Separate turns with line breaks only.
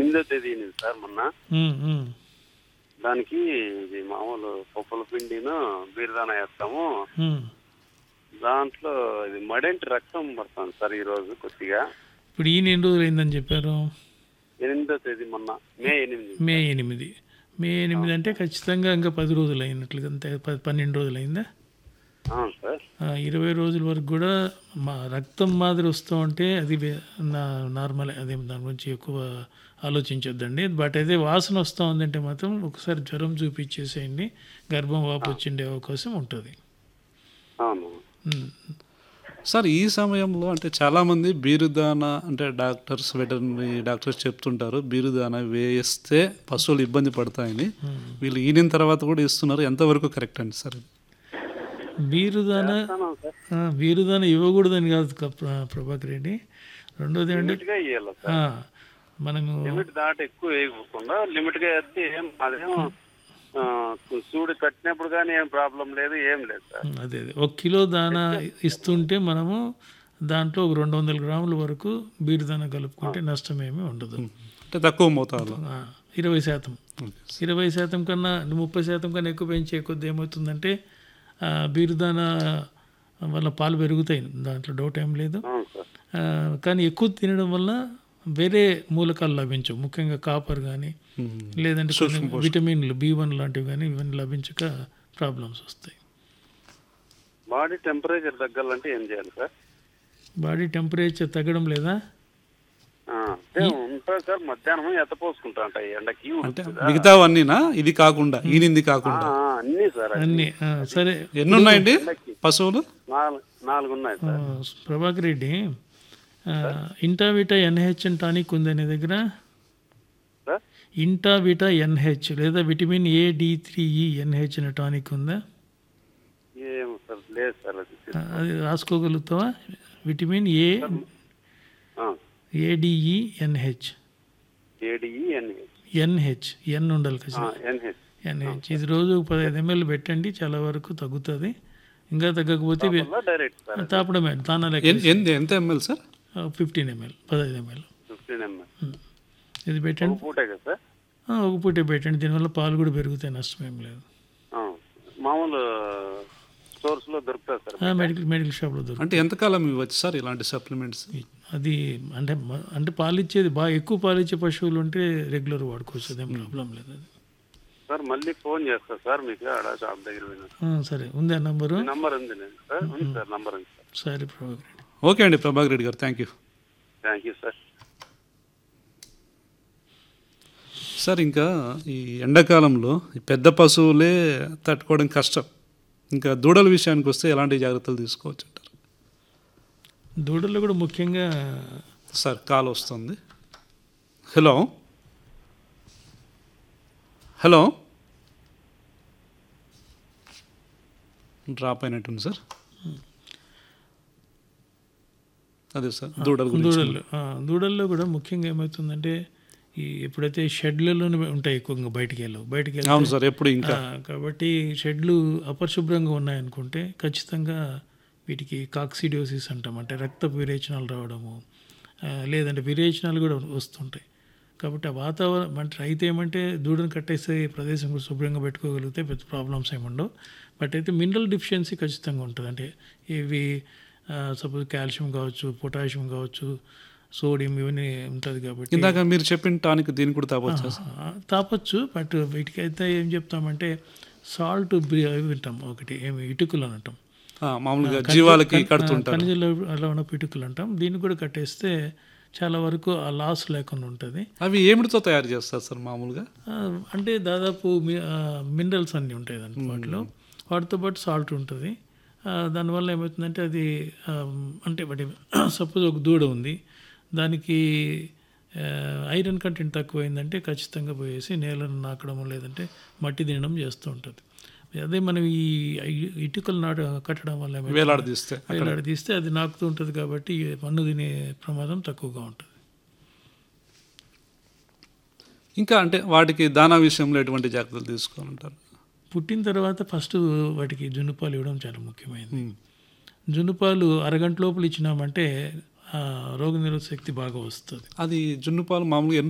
ఎనిమిదో తేదీ సార్ మొన్న
ఉమ్, ఉమ్.
దానికి ఇది మామూలు పప్పుల పిండిను బీరదాన వేస్తాము
ఉమ్.
దాంట్లో ఇది మడేంటి రక్తం పడుతుంది సార్ ఈ రోజు కొద్దిగా
ఇప్పుడు ఈయన ఎన్ని రోజులు అయిందని చెప్పారు
ఎనిమిదో తేదీ మొన్న మే ఎనిమిది
మే ఎనిమిది మే ఎనిమిది అంటే ఖచ్చితంగా ఇంకా పది రోజులు అయినట్లుగా అంతే ప- పన్నెండు రోజులు అయిందా
అవును సార్
ఆ, ఇరవై రోజుల వరకు కూడా మా రక్తం మాదిరి వస్తూ ఉంటే అది వే- నా నార్మల్ అదే దాని గురించి ఎక్కువ ఆలోచించొద్దండి బట్ అయితే వాసన వస్తూ ఉందంటే మాత్రం ఒకసారి జ్వరం చూపించేసేయండి గర్భం వాపు వచ్చిండే అవకాశం ఉంటుంది
అవును
ఉమ్.
సార్ ఈ సమయంలో అంటే చాలామంది బీరుదాన అంటే డాక్టర్స్ వెటర్నరీ డాక్టర్స్ చెప్తుంటారు బీరుదాన వేస్తే పశువులు ఇబ్బంది పడతాయని వీళ్ళు ఈనిన తర్వాత కూడా ఇస్తున్నారు ఎంతవరకు కరెక్ట్ అండి సార్ ఇది?
బీరుదాన
అవును సార్
ఆ, బీరుదాన ఇవ్వకూడదని కాదు క- ప్ర- ప్రభాకర్ రెడ్డి రెండోది ఏంటంటే
లిమిట్ గా ఇవ్వాలి సార్
ఆ, మనము
లిమిట్ దాటి ఎక్కువ వేయకుండా లిమిట్ గా వేస్తే ఏం అదేం ఆ, సూడి కట్టినప్పుడు కానీ ఏం ప్రాబ్లం లేదు ఏం లేదు సార్
అదే అదే ఒక కిలో దానా ఇస్తుంటే మనము దాంట్లో ఒక రెండు వందల గ్రాముల వరకు బీరుదాన కలుపుకుంటే నష్టం ఏమీ ఉండదు
అంటే తక్కువ మోతాదులో
ఆ, ఇరవై శాతం ఇరవై శాతం కన్నా ముప్పై శాతం కన్నా ఎక్కువ పెంచే కొద్ది ఏమవుతుందంటే ఆ, బీరుదాన వల్ల పాలు పెరుగుతాయి దాంట్లో డౌట్ ఏం లేదు
అవును సార్
ఆ, కానీ ఎక్కువ తినడం వల్ల వేరే మూలకాలు లభించవు ముఖ్యంగా కాపర్ కానీ
మ్మ్.
లేదంటే కొన్ని విటమిన్లు బి వన్ లాంటివి కానీ ఇవన్నీ లభించక ప్రాబ్లమ్స్ వస్తాయి
బాడీ టెంపరేచర్ తగ్గాలంటే ఏం చేయాలి సార్
బాడీ టెంపరేచర్ తగ్గడం లేదా
ఆ, అంటే ఉంటుంది సార్ మధ్యాహ్నం ఎత్త పోసుకుంటా ఉంటాయి ఎండకి
అంటే మిగతావన్నీనా ఇది కాకుండా ఈనింది కాకుండా
ఆ, అన్నీ సార్
అన్ని ఆ, సరే
ఎన్ని ఉన్నాయండి పశువులు
నాలుగు నాలుగు ఉన్నాయి
ఆ,
సార్
ప్రభాకర్ రెడ్డి ఆ, ఇంటావిటా ఎన్హెచ్ అని టానిక్ ఉంది నీ దగ్గర
సార్
ఇంటావిటా ఎన్హెచ్ లేదా vitamin A D three E N H అనే టానిక్ ఉందా
ఏం సార్ లేదు సార్ అది
ఆ, అది రాసుకోగలుగుతావా vitamin A A D E N H
A D E N H
N H N ఉండాలి కదా
ఎన్హెచ్
ఎన్హెచ్ ఇది రోజు ఒక పదహైదు ఎంఎల్ పెట్టండి చాలా వరకు తగ్గుతుంది ఇంకా తగ్గకపోతే వే-
డైరెక్ట్ సార్
తాపడమే దానా లెక్క
ఎన్- ఎంత ఎంత ఎంఎల్ సార్
ఫిఫ్టీన్ ఎంఎల్ పదహైదు ఎంఎల్
ఫిఫ్టీన్ ఎంఎల్
ఇది పెట్టండి
పూటే కదా సార్
ఆ, ఒక పూటే పెట్టండి దీనివల్ల పాలు కూడా పెరుగుతాయి నష్టం ఏం లేదు
ఆ, మామూలు స్టోర్స్ లో దొరుకుతుంది సార్
ఆ, మెడికల్ మెడికల్ షాప్లో దొరుకుతుంది
అంటే ఎంతకాలం ఇవ్వచ్చు సార్ ఇలాంటి సప్లిమెంట్స్
అది అంటే మ- అంటే పాలు ఇచ్చేది బాగా ఎక్కువ పాలు ఇచ్చే పశువులు ఉంటే రెగ్యులర్ వాడుకోవచ్చు అదేం ప్రాబ్లం లేదు అది
సార్ మళ్ళీ ఫోన్ చేస్తా సార్ మీకు ఆడ షాప్ దగ్గర పోయినా
ఆ, సరే ఉందా నంబరు
నంబర్ ఉంది నేను సార్ ఉంది సార్ నంబర్ ఉంది సార్
సరే ప్రభాకర్ రెడ్డి
ఓకే అండి Prabhakar Reddy garu thank you
thank you sir
sir ఇంకా ఈ ఎండాకాలంలో ఈ పెద్ద పశువులే తట్టుకోవడం కష్టం ఇంకా దూడల విషయానికి వస్తే ఎలాంటి జాగ్రత్తలు తీసుకోవచ్చు అంటారు
దూడల్లో కూడా ముఖ్యంగా
సార్ కాల్ వస్తుంది హలో హలో డ్రాప్ అయినట్టుంది సార్ అదే సార్ దూడల గురించి
దూడలు ఆ, దూడల్లో కూడా ముఖ్యంగా ఏమవుతుందంటే ఈ ఎప్పుడైతే షెడ్లలోనే ఉంటాయి ఎక్కువగా బయటికి వెళ్ళవు బయటికి వెళ్తే
అవును సార్ ఎప్పుడు ఇంకా
ఆ, కాబట్టి షెడ్లు అపరిశుభ్రంగా ఉన్నాయనుకుంటే ఖచ్చితంగా వీటికి కాక్సిడియోసిస్ అంటాం అంటే రక్త విరేచనాలు రావడము ఆ, లేదంటే విరేచనాలు కూడా వస్తుంటాయి కాబట్టి ఆ వాతావరణం అంటే రైతు ఏమంటే దూడను కట్టేస్తే ప్రదేశం కూడా శుభ్రంగా పెట్టుకోగలిగితే పెద్ద ప్రాబ్లమ్స్ ఏమి ఉండవు బట్ అయితే మినరల్ డిఫిషియన్సీ ఖచ్చితంగా ఉంటుంది అంటే ఇవి సపోజ్ కాల్షియం కావచ్చు పొటాషియం కావచ్చు సోడియం ఇవన్నీ ఉంటుంది కాబట్టి
ఇందాక మీరు చెప్పిన టానిక్ దీనికి కూడా తాపొచ్చా సార్
ఆ, తాపొచ్చు బట్ వీటికైతే ఏం చెప్తామంటే సాల్ట్ వింటాం ఒకటి ఏమి ఇటుకలు అని అంటాం
ఆ, మామూలుగా జీవాలకి కడుతుంటారు
ఖనిజాలు అలా ఉన్న ఇటుకలు అంటాం దీన్ని కూడా కట్టేస్తే చాలా వరకు ఆ లాస్ లేకుండా ఉంటుంది
అవి ఏమిటితో తయారు చేస్తారు సార్ మామూలుగా
ఆ, అంటే దాదాపు మినరల్స్ అన్నీ ఉంటాయి దాంట్లో వాటిలో వాటితో పాటు సాల్ట్ ఉంటుంది ఆ, దానివల్ల ఏమవుతుందంటే అది ఆ, అంటే వాటి సపోజ్ ఒక దూడ ఉంది దానికి ఆ, ఐరన్ కంటెంట్ తక్కువైందంటే ఖచ్చితంగా పోయేసి నేలను నాకడం లేదంటే మట్టి తినడం చేస్తూ ఉంటుంది అదే మనం ఈ ఇ- ఇటుకలు నాట కట్టడం వల్ల ఏమవుతుంది?
వేలాడదీస్తే
వేలాడదీస్తే అది నాకుతూ ఉంటుంది కాబట్టి మన్ను తినే ప్రమాదం తక్కువగా ఉంటుంది
ఇంకా అంటే వాటికి దానా విషయంలో ఎటువంటి జాగ్రత్తలు తీసుకోవాలంటారు
పుట్టిన తర్వాత ఫస్ట్ వాటికి జున్నుపాలు ఇవ్వడం చాలా ముఖ్యమైనది జున్నుపాలు అరగంట లోపల ఇచ్చినామంటే రోగ నిరోధక శక్తి బాగా వస్తుంది
అది జున్ను పాలు మామూలుగా